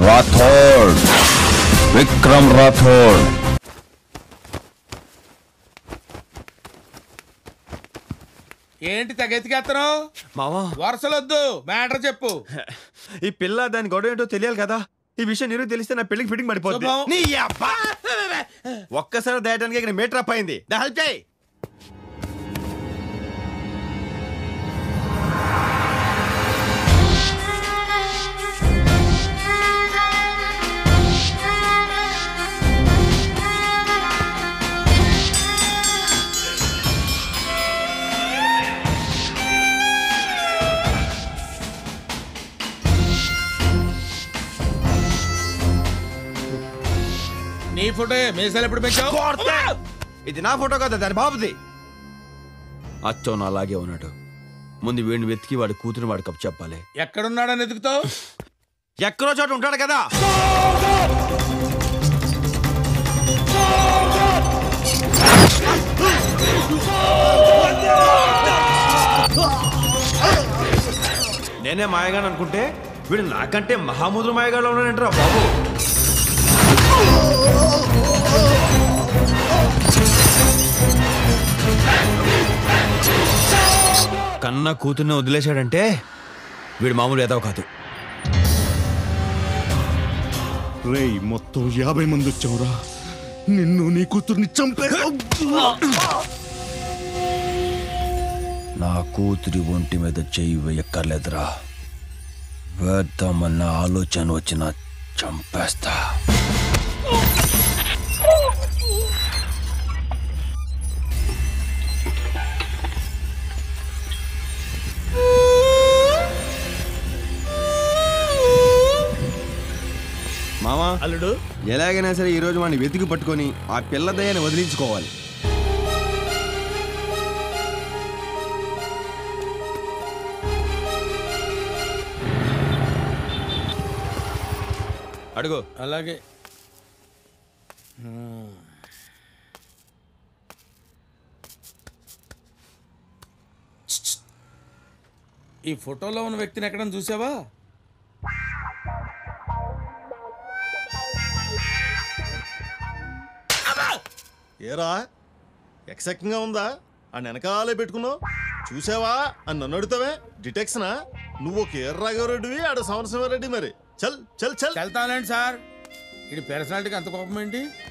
రాథోడ్ విక్రమ్ రాథోడ్ ఏంటి తెగెత్తికేస్తున్నావు మావా వరుసలొద్దు మ్యాటర్ చెప్పు ఈ పిల్ల దాని గొడవ ఏంటో తెలియాలి కదా ఈ విషయం నీరు తెలిస్తే నా పెళ్లికి ఫిట్టింగ్ పడిపోతుంది శుభం. నీ అబ్బా! ఒక్కసారి దాయటానికి ఇక్కడ మీటర్ అప్ అయింది దా హెల్ప్ చేయి నీ ఫోటో మీసాలు ఎప్పుడు పెంచావు కోర్తే! ఇది నా ఫోటో కదా దాని బాబుది అచ్చోన్ అలాగే ఉన్నాడు ముందు వీడిని వెతికి వాడి కూతురు వాడి కప్పు చెప్పాలి ఎక్కడున్నాడని ఎదుగుతావు ఎక్కడో చోట ఉంటాడు కదా నేనే మాయగాని అనుకుంటే వీడు నాకంటే మహాముద్ర మాయగాడు ఉన్నాడంటరా బాబు కన్న కూతుర్ని వదిలేశాడంటే వీడు మామూలు ఏదో కాదు రేయ్ మొత్తం యాభై మంది వచ్చావురా నిన్ను నీ కూతుర్ని చంపే నా కూతురి ఒంటి మీద చెయ్యి వేయక్కర్లేదురా వేద్దామన్న ఆలోచన వచ్చిన చంపేస్తా మామా అల్లుడు ఎలాగైనా సరే ఈ రోజు వాడిని వెతికి పట్టుకొని ఆ పిల్ల దయ్యాన్ని వదిలించుకోవాలి అడుగు అలాగే ఈ ఫోటోలో ఉన్న వ్యక్తిని ఎక్కడైనా చూసావా ఏరా ఎక్సెక్టింగ్ గా ఉందా ఆ వెనకాలే పెట్టుకున్నావు చూసావా అని నన్ను అడుగుతావే డిటెక్షనా నువ్వు ఒక ఎర్రగారెడ్డివి ఆడ సమరసింహారెడ్డి మరి చల్ చల్ చల్ వెళ్తానండి సార్ ఇది పర్సనాలిటీకి అంత కోపం ఏంటి